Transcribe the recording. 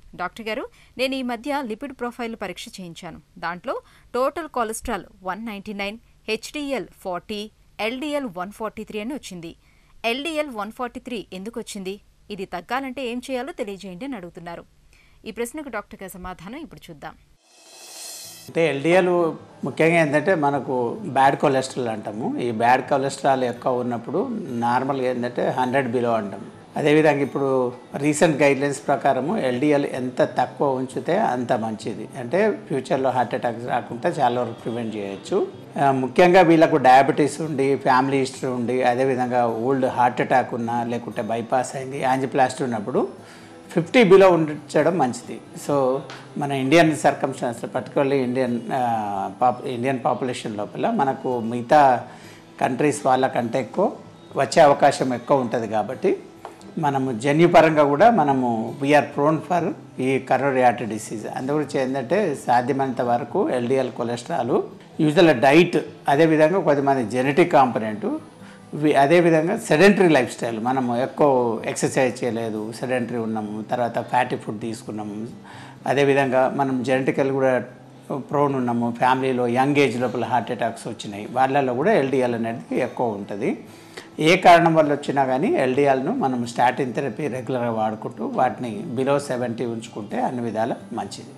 doctor గారు నేను ఈ మధ్య లిపిడ్ ప్రొఫైల్ పరీక్ష చేయించాను దాంట్లో total cholesterol one ninety nine HDL forty LDL one forty three అని వచ్చింది ఎల్డిఎల్ వన్ ఫార్టీ త్రీ ఎందుకు వచ్చింది ఇది తగ్గాలంటే ఏం చేయాలో తెలియజేయండి అని అడుగుతున్నారు ఈ ప్రశ్నకు డాక్టర్ గారి సమాధానం ఇప్పుడు చూద్దాం అంటే ఎల్డిఎల్ ముఖ్యంగా ఏంటంటే మనకు బ్యాడ్ కొలెస్ట్రాల్ అంటాము ఈ బ్యాడ్ కొలెస్ట్రాల్ ఎక్కువ ఉన్నప్పుడు నార్మల్గా ఏంటంటే హండ్రెడ్ బిలో అంటాం అదేవిధంగా ఇప్పుడు రీసెంట్ గైడ్లైన్స్ ప్రకారము ఎల్డిఎల్ ఎంత తక్కువ ఉంచితే అంత మంచిది అంటే ఫ్యూచర్లో హార్ట్ అటాక్స్ రాకుండా చాలా వరకు ప్రివెంట్ చేయొచ్చు ఆ, ముఖ్యంగా వీళ్ళకు డయాబెటీస్ ఉండి ఫ్యామిలీ హిస్టరీ ఉండి అదేవిధంగా ఓల్డ్ హార్ట్ అటాక్ ఉన్నా లేకుంటే బైపాస్ అయింది యాంజిప్లాస్టీ ఉన్నప్పుడు ఫిఫ్టీ బిలో ఉంచడం మంచిది సో మన Indian circumstances particularly Indian pop Indian population లోపల మనకు మిగతా కంట్రీస్ వాళ్ళకంటే ఎక్కువ వచ్చే అవకాశం ఎక్కువ ఉంటుంది కాబట్టి మనము జన్యుపరంగా కూడా మనము వీఆర్ ప్రోన్ ఫర్ ఈ కరోనరీ ఆర్టరీ డిసీజ్ అందుగురించి ఏంటంటే సాధ్యమైనంత వరకు ఎల్డిఎల్ కొలెస్ట్రాల్ యూజువల్ డైట్ అదేవిధంగా కొద్దిమంది జెనెటిక్ కాంపనెంట్ వి- అదేవిధంగా సెడెంటరీ లైఫ్ స్టైల్ మనము ఎక్కువ ఎక్సర్సైజ్ చేయలేదు సెడెంటరీ ఉన్నాము తర్వాత ఫ్యాటీ ఫుడ్ తీసుకున్నాము అదేవిధంగా మనం జెనెటికల్ కూడా ప్రోన్ ఉన్నాము ఫ్యామిలీలో యంగ్ ఏజ్ లోపల హార్ట్ అటాక్స్ వచ్చినాయి వాళ్ళల్లో కూడా ఎల్డిఎల్ అనేది ఎక్కువ ఉంటుంది ఏ కారణం వల్ల వచ్చినా కానీ ఎల్డిఎల్ను మనం స్టాటిన్ థెరపీ రెగ్యులర్గా వాడుకుంటూ వాటిని బిలో సెవెంటీ ఉంచుకుంటే అన్ని విధాల మంచిది